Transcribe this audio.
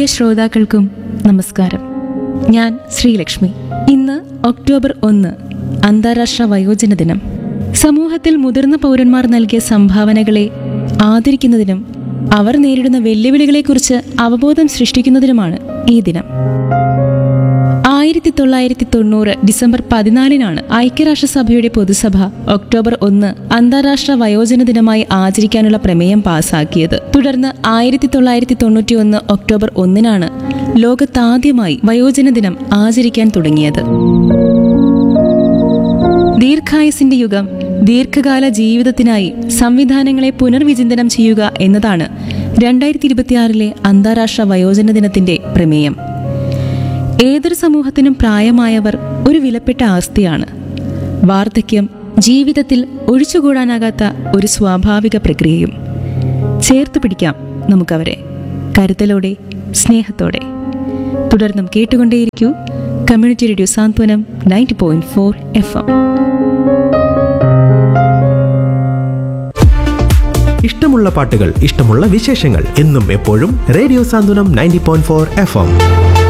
ശ്രോതാക്കൾക്കും നമസ്കാരം ഞാൻ ശ്രീലക്ഷ്മി ഇന്ന് ഒക്ടോബർ ഒന്ന് അന്താരാഷ്ട്ര വയോജന ദിനം സമൂഹത്തിൽ മുതിർന്ന പൗരന്മാർ നൽകിയ സംഭാവനകളെ ആദരിക്കുന്നതിനും അവർ നേരിടുന്ന വെല്ലുവിളികളെക്കുറിച്ച് അവബോധം സൃഷ്ടിക്കുന്നതിനുമാണ് ഈ ദിനം ആയിരത്തി തൊള്ളായിരത്തി തൊണ്ണൂറ് ഡിസംബർ പതിനാലിനാണ് ഐക്യരാഷ്ട്രസഭയുടെ പൊതുസഭ ഒക്ടോബർ ഒന്ന് അന്താരാഷ്ട്ര വയോജന ദിനമായി ആചരിക്കാനുള്ള പ്രമേയം പാസാക്കിയത് തുടർന്ന് ആയിരത്തി തൊള്ളായിരത്തി തൊണ്ണൂറ്റി ഒന്ന് ഒക്ടോബർ ഒന്നിനാണ് ലോകത്താദ്യമായി വയോജന ദിനം ആചരിക്കാൻ തുടങ്ങിയത് ദീർഘായുസിന്റെ യുഗം ദീർഘകാല ജീവിതത്തിനായി സംവിധാനങ്ങളെ പുനർവിചിന്തനം ചെയ്യുക എന്നതാണ് രണ്ടായിരത്തി ഇരുപത്തിയാറിലെ അന്താരാഷ്ട്ര വയോജന ദിനത്തിന്റെ പ്രമേയം ഏതൊരു സമൂഹത്തിനും പ്രായമായവർ ഒരു വിലപ്പെട്ട ആസ്തിയാണ് വാർദ്ധക്യം ജീവിതത്തിൽ ഒഴിച്ചുകൂടാനാകാത്ത ഒരു സ്വാഭാവിക പ്രക്രിയയും ചേർത്ത് പിടിക്കാം നമുക്കവരെ കരുതലോടെ സ്നേഹത്തോടെ തുടർന്നും കേട്ടുകൊണ്ടേയിരിക്കൂ community radio Santhwanam ninety point four F M ഇഷ്ടമുള്ള പാട്ടുകൾ ഇഷ്ടമുള്ള വിശേഷങ്ങൾ എന്നും എപ്പോഴും radio Santhwanam ninety point four F M